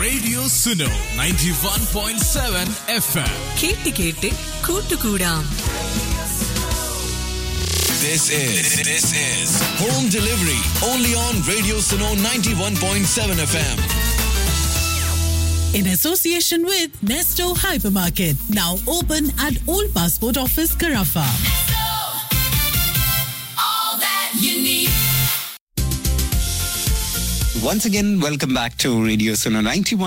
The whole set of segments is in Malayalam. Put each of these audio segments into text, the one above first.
Radio Suno 91.7 FM. കേട്ട് കേട്ട് കൂട്ടുകൂടാം This is this is home delivery only on Radio Suno 91.7 FM. in association with Nesto Hypermarket, now open at Old Passport Office, Carafa. Once again, welcome back to Radio Suno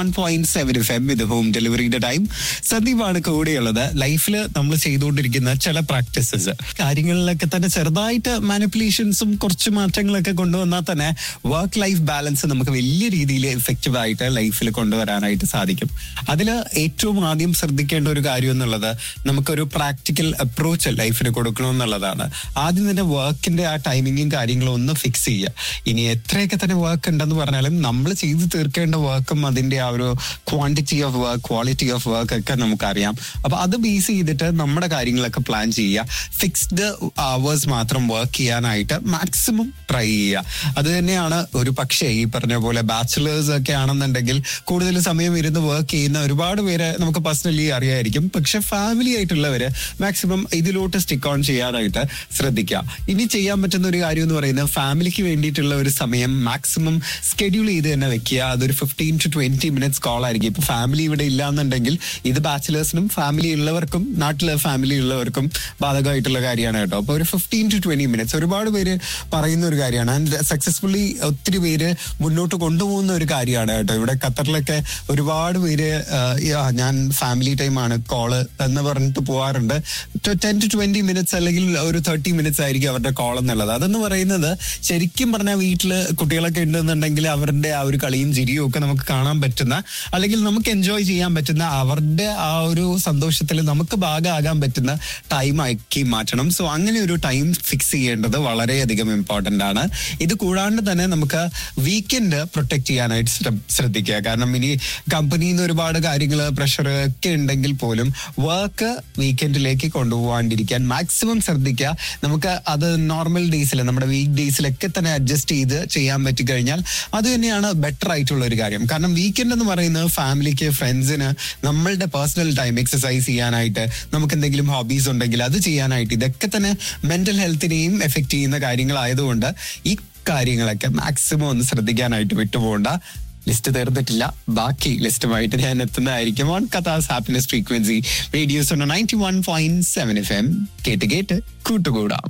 91.7 FM with the home delivery time സന്ദീപാണ് കൂടെയുള്ളത് ലൈഫിൽ നമ്മൾ ചെയ്തുകൊണ്ടിരിക്കുന്ന ചില പ്രാക്ടീസസ് കാര്യങ്ങളിലൊക്കെ തന്നെ ചെറുതായിട്ട് മാനിപ്പുലേഷൻസും കുറച്ച് മാറ്റങ്ങളൊക്കെ കൊണ്ടുവന്നാൽ തന്നെ വർക്ക് ലൈഫ് ബാലൻസ് നമുക്ക് വലിയ രീതിയിൽ എഫക്റ്റീവ് ആയിട്ട് ലൈഫിൽ കൊണ്ടുവരാനായിട്ട് സാധിക്കും അതിൽ ഏറ്റവും ആദ്യം ശ്രദ്ധിക്കേണ്ട ഒരു കാര്യം എന്നുള്ളത് നമുക്കൊരു പ്രാക്ടിക്കൽ അപ്രോച്ച് ലൈഫിന് കൊടുക്കണമെന്നുള്ളതാണ് ആദ്യം തന്നെ വർക്കിന്റെ ആ ടൈമിങ്ങും കാര്യങ്ങളും ഒന്ന് ഫിക്സ് ചെയ്യുക ഇനി എത്രയൊക്കെ തന്നെ വർക്ക് ഉണ്ടെന്ന് പറഞ്ഞാലും നമ്മൾ ചെയ്ത് തീർക്കേണ്ട വർക്കും അതിന്റെ ആ ഒരു quantity of work quality of work ഒക്കെ നമുക്കറിയാം അപ്പൊ അത് ബേസ് ചെയ്തിട്ട് നമ്മുടെ കാര്യങ്ങളൊക്കെ പ്ലാൻ ചെയ്യുക ഫിക്സ്ഡ് അവേഴ്സ് മാത്രം വർക്ക് ചെയ്യാനായിട്ട് മാക്സിമം ട്രൈ ചെയ്യുക അത് തന്നെയാണ് ഒരു പക്ഷേ ഈ പറഞ്ഞ പോലെ ബാച്ചിലേഴ്സ് ഒക്കെ ആണെന്നുണ്ടെങ്കിൽ കൂടുതൽ സമയം ഇരുന്ന് വർക്ക് ചെയ്യുന്ന ഒരുപാട് പേര് നമുക്ക് പേഴ്സണലി അറിയായിരിക്കും പക്ഷെ ഫാമിലി ആയിട്ടുള്ളവര് മാക്സിമം ഇതിലോട്ട് സ്റ്റിക്ക് ഓൺ ചെയ്യാനായിട്ട് ശ്രദ്ധിക്കുക ഇനി ചെയ്യാൻ പറ്റുന്ന ഒരു കാര്യം എന്ന് പറയുന്നത് ഫാമിലിക്ക് വേണ്ടിയിട്ടുള്ള ഒരു സമയം മാക്സിമം സ്കെഡ്യൂൾ ചെയ്ത് തന്നെ വെക്കുക അതൊരു fifteen to twenty minutes call ആയിരിക്കും ഇപ്പൊ ഫാമിലി ഇവിടെ ഇല്ലാന്നുണ്ടെങ്കിൽ ഇത് ബാച്ചിലേഴ്സിനും ഫാമിലി ഉള്ളവർക്കും നാട്ടിലെ ഫാമിലി ഉള്ളവർക്കും ബാധകമായിട്ടുള്ള കാര്യമാണ് കേട്ടോ അപ്പൊ ഒരു ഫിഫ്റ്റീൻ ടു ട്വന്റി മിനിറ്റ്സ് ഒരുപാട് പേര് പറയുന്ന ഒരു കാര്യമാണ് ആൻഡ് സക്സസ്ഫുള്ളി ഒത്തിരി പേര് മുന്നോട്ട് കൊണ്ടുപോകുന്ന ഒരു കാര്യമാണ് കേട്ടോ ഇവിടെ ഖത്തറിലൊക്കെ ഒരുപാട് പേര് ആഹ്, യാ, ഞാൻ ഫാമിലി ടൈമാണ് കോള് എന്ന് പറഞ്ഞിട്ട് പോവാറുണ്ട് ടെൻ ടു ട്വന്റി മിനിറ്റ്സ് അല്ലെങ്കിൽ ഒരു തേർട്ടി മിനിറ്റ്സ് ആയിരിക്കും അവരുടെ കോൾ എന്നുള്ളത് അതെന്ന് പറയുന്നത് ശരിക്കും പറഞ്ഞാൽ വീട്ടില് കുട്ടികളൊക്കെ ഉണ്ടെന്നുണ്ടെങ്കിൽ അവരുടെ ആ ഒരു കളിയും ചിരിയും ഒക്കെ നമുക്ക് കാണാൻ പറ്റുന്ന അല്ലെങ്കിൽ നമുക്ക് എൻജോയ് ചെയ്യാൻ പറ്റുന്ന അവരുടെ ആ ഒരു സന്തോഷത്തിൽ നമുക്ക് ഭാഗമാകാൻ പറ്റുന്ന ടൈം ആക്കി മാറ്റണം സോ അങ്ങനെ ഒരു ടൈം ഫിക്സ് ചെയ്യേണ്ടത് വളരെയധികം ഇമ്പോർട്ടന്റ് ആണ് ഇത് കൂടാണ്ട് തന്നെ നമുക്ക് വീക്കെൻഡ് പ്രൊട്ടക്ട് ചെയ്യാനായിട്ട് ശ്ര- ശ്രദ്ധിക്കുക കാരണം ഇനി കമ്പനിയിൽ നിന്ന് ഒരുപാട് കാര്യങ്ങൾ പ്രഷർ ഒക്കെ ഉണ്ടെങ്കിൽ പോലും വർക്ക് വീക്കെൻഡിലേക്ക് കൊണ്ടുപോകാണ്ടിരിക്കാൻ മാക്സിമം ശ്രദ്ധിക്കുക നമുക്ക് അത് നോർമൽ ഡേയ്സിൽ നമ്മുടെ വീക്ക് ഡേയ്സിലൊക്കെ തന്നെ അഡ്ജസ്റ്റ് ചെയ്ത് ചെയ്യാൻ പറ്റി കഴിഞ്ഞാൽ അത് തന്നെയാണ് ബെറ്റർ ആയിട്ടുള്ള ഒരു കാര്യം കാരണം വീക്കെൻഡ് എന്ന് പറയുന്നത് ഫാമിലിക്ക് ഫ്രണ്ട്സിന് നമ്മളുടെ പേഴ്സണൽ ടൈം എക്സസൈസ് ചെയ്യാനായിട്ട് നമുക്ക് എന്തെങ്കിലും ഹോബീസ് ഉണ്ടെങ്കിൽ അത് ചെയ്യാനായിട്ട് ഇതൊക്കെ തന്നെ മെന്റൽ ഹെൽത്തിനെയും എഫക്ട് ചെയ്യുന്ന കാര്യങ്ങളായതുകൊണ്ട് ഈ കാര്യങ്ങളൊക്കെ മാക്സിമം ഒന്ന് ശ്രദ്ധിക്കാനായിട്ട് വിട്ടുപോകണ്ട ലിസ്റ്റ് തീർന്നിട്ടില്ല ബാക്കി ലിസ്റ്റുമായിട്ട് ഞാൻ എത്തുന്നതായിരിക്കും on Kathas happiness frequency radio's ninety one point seven F M കേട്ട് കേട്ട് കൂട്ടുകൂടാം